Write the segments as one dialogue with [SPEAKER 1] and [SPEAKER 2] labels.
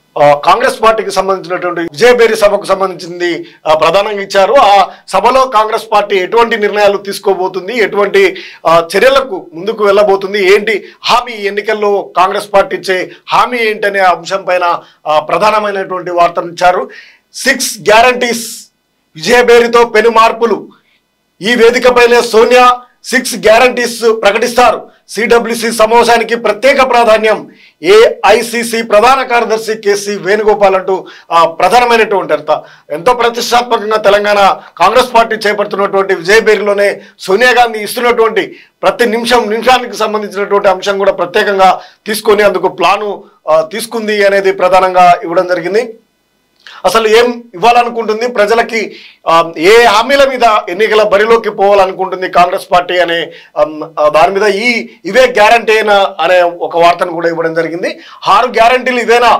[SPEAKER 1] ఆ, కాంగ్రెస్ పార్టీకి సంబంధించినటువంటి విజయబేరి సభకు సంబంధించింది ఆ, ప్రధానంగా ఇచ్చారు ఆ సభలో కాంగ్రెస్ పార్టీ ఎటువంటి నిర్ణయాలు తీసుకోబోతుంది ఎటువంటి ఆ, చర్యలకు ముందుకు వెళ్ళబోతుంది ఏంటి హామీ ఈ ఎన్నికల్లో కాంగ్రెస్ పార్టీ ఇచ్చే హామీ ఏంటనే అంశం పైన ఆ, ప్రధానమైనటువంటి వార్తను ఇచ్చారు సిక్స్ గ్యారంటీస్ విజయబేరితో పెను మార్పులు ఈ వేదికపైనే సోనియా సిక్స్ గ్యారంటీస్ ప్రకటిస్తారు సిడబ్ల్యూసి సమావేశానికి ప్రత్యేక ప్రాధాన్యం ఏఐసిసి ప్రధాన కార్యదర్శి కేసీ వేణుగోపాల్ అంటూ ఆ, ప్రధానమైనటువంటి అర్థ ఎంతో ప్రతిష్టాత్మకంగా తెలంగాణ కాంగ్రెస్ పార్టీ చేపడుతున్నటువంటి విజయబేరిలోనే సోనియా గాంధీ ఇస్తున్నటువంటి ప్రతి నిమిషం నిమిషానికి సంబంధించినటువంటి అంశం కూడా ప్రత్యేకంగా తీసుకొని అందుకు ప్లాను ఆ, తీసుకుంది అనేది ప్రధానంగా ఇవ్వడం జరిగింది అసలు ఏం ఇవ్వాలనుకుంటుంది ప్రజలకి ఆ, ఏ హామీల మీద ఎన్నికల బరిలోకి పోవాలనుకుంటుంది కాంగ్రెస్ పార్టీ అనే ఆమ్, ఆ, దాని మీద ఈ ఇవే గ్యారంటీ అయినా అనే ఒక వార్తను కూడా ఇవ్వడం జరిగింది ఆరు గ్యారంటీలు ఇవేనా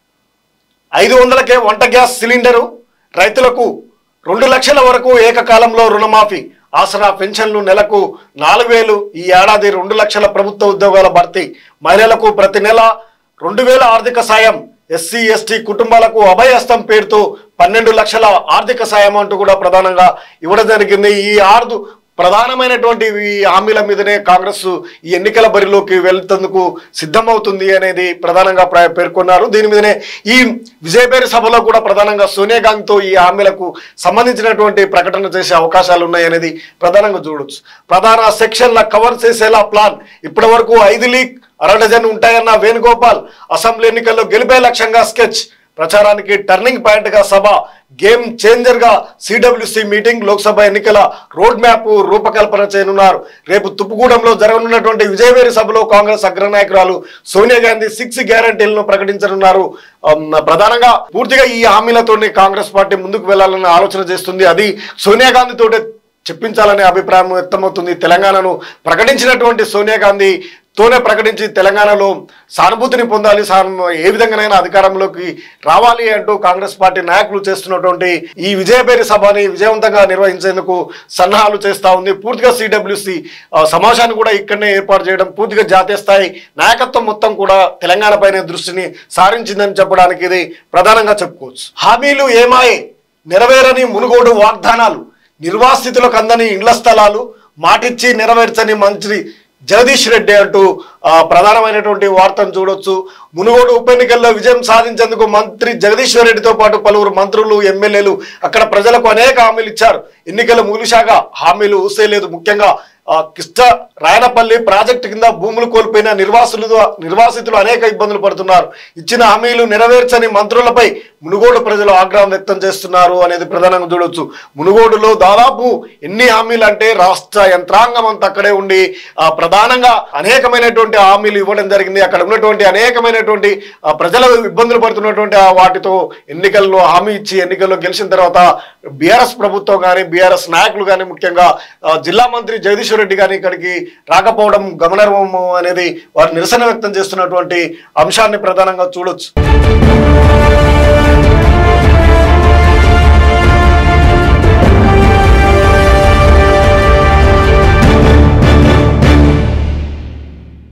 [SPEAKER 1] ఐదు వందలకే వంట గ్యాస్ సిలిండరు రైతులకు రెండు లక్షల వరకు ఏకకాలంలో రుణమాఫీ ఆసరా పెన్షన్లు నెలకు నాలుగు వేలు ఈ ఏడాది రెండు లక్షల ప్రభుత్వ ఉద్యోగాల భర్తీ మహిళలకు ప్రతి నెల రెండు వేల ఆర్థిక సాయం ఎస్సీ ఎస్టీ కుటుంబాలకు అభయహస్తం పేరుతో పన్నెండు లక్షల ఆర్థిక సాయం అంటూ కూడా ప్రధానంగా ఇవ్వడం జరిగింది ఈ ఆరు ప్రధానమైనటువంటి ఈ హామీల మీదనే కాంగ్రెస్ ఈ ఎన్నికల బరిలోకి వెళ్తేందుకు సిద్ధమవుతుంది అనేది ప్రధానంగా ప్ర- పేర్కొన్నారు దీని మీదనే ఈ విజయపేరి సభలో కూడా ప్రధానంగా సోనియా గాంధీతో ఈ హామీలకు సంబంధించినటువంటి ప్రకటన చేసే అవకాశాలు ఉన్నాయనేది ప్రధానంగా చూడొచ్చు ప్రధాన సెక్షన్ల కవర్ చేసేలా ప్లాన్ ఇప్పటి వరకు ఐదు లీగ్ అర డజన్ ఉంటాయన్న వేణుగోపాల్ అసెంబ్లీ ఎన్నికల్లో గెలిపే లక్ష్యంగా స్కెచ్ ప్రచారానికి టర్నింగ్ పాయింట్ గా సభ గేమ్ చేంజర్ గా సిడబ్ల్యూసి మీటింగ్ లోక్సభ ఎన్నికల రోడ్ మ్యాప్ రూపకల్పన చేయనున్నారు రేపు తుప్పుగూడెంలో జరగనున్నటువంటి విజయవేరి సభలో కాంగ్రెస్ అగ్రనాయకురాలు సోనియా గాంధీ సిక్స్ గ్యారంటీలను ప్రకటించనున్నారు అమ్, ప్రధానంగా పూర్తిగా ఈ హామీలతోనే కాంగ్రెస్ పార్టీ ముందుకు వెళ్లాలన్న ఆలోచన చేస్తుంది అది సోనియా గాంధీ తోటే చెప్పించాలనే అభిప్రాయం వ్యక్తమవుతుంది తెలంగాణను ప్రకటించినటువంటి సోనియా గాంధీ తోనే ప్రకటించి తెలంగాణలో సానుభూతిని పొందాలి సాను- ఏ విధంగానైనా అధికారంలోకి రావాలి అంటూ కాంగ్రెస్ పార్టీ నాయకులు చేస్తున్నటువంటి ఈ విజయపేరి సభని విజయవంతంగా నిర్వహించేందుకు సన్నాహాలు చేస్తా ఉంది పూర్తిగా సిడబ్ల్యూసి సమావేశాన్ని కూడా ఇక్కడనే ఏర్పాటు చేయడం పూర్తిగా జాతీయ స్థాయి నాయకత్వం మొత్తం కూడా తెలంగాణ పైన దృష్టిని సారించిందని చెప్పడానికి ఇది ప్రధానంగా చెప్పుకోవచ్చు హామీలు ఏమాయే నెరవేరని మునుగోడు వాగ్దానాలు నిర్వాసితులకు అందని ఇండ్ల స్థలాలు మాటిచ్చి నెరవేర్చని మంత్రి జగదీష్ రెడ్డి అంటూ ఆ, ప్రధానమైనటువంటి వార్తను చూడొచ్చు మునుగోడు ఉప ఎన్నికల్లో విజయం సాధించేందుకు మంత్రి జగదీశ్వర్ రెడ్డితో పాటు పలువురు మంత్రులు ఎమ్మెల్యేలు అక్కడ ప్రజలకు అనేక హామీలు ఇచ్చారు ఎన్నికలు ముగిశాక హామీలు ఊసేలేదు ముఖ్యంగా ఆ, కిష్ట రాయనపల్లి ప్రాజెక్టు కింద భూములు కోల్పోయిన నిర్వాసులు నిర్వాసితులు అనేక ఇబ్బందులు పడుతున్నారు ఇచ్చిన హామీలు నెరవేర్చని మంత్రులపై మునుగోడు ప్రజలు ఆగ్రహం వ్యక్తం చేస్తున్నారు అనేది ప్రధానంగా చూడొచ్చు మునుగోడులో దాదాపు ఎన్ని హామీలు అంటే రాష్ట్ర యంత్రాంగం అంతా అక్కడే ఉండి ఆ, ప్రధానంగా అనేకమైనటువంటి హామీలు ఇవ్వడం జరిగింది అక్కడ ఉన్నటువంటి అనేకమైనటువంటి ఆ, ప్రజలు ఇబ్బందులు పడుతున్నటువంటి ఆ వాటితో ఎన్నికల్లో హామీ ఇచ్చి ఎన్నికల్లో గెలిచిన తర్వాత బీఆర్ఎస్ ప్రభుత్వం కానీ బీఆర్ఎస్ నాయకులు కానీ ముఖ్యంగా ఆ, జిల్లా మంత్రి జగదీశ్వర్ రెడ్డి కానీ ఇక్కడికి రాకపోవడం గమనార్హం అనేది వారు నిరసన వ్యక్తం చేస్తున్నటువంటి అంశాన్ని ప్రధానంగా చూడొచ్చు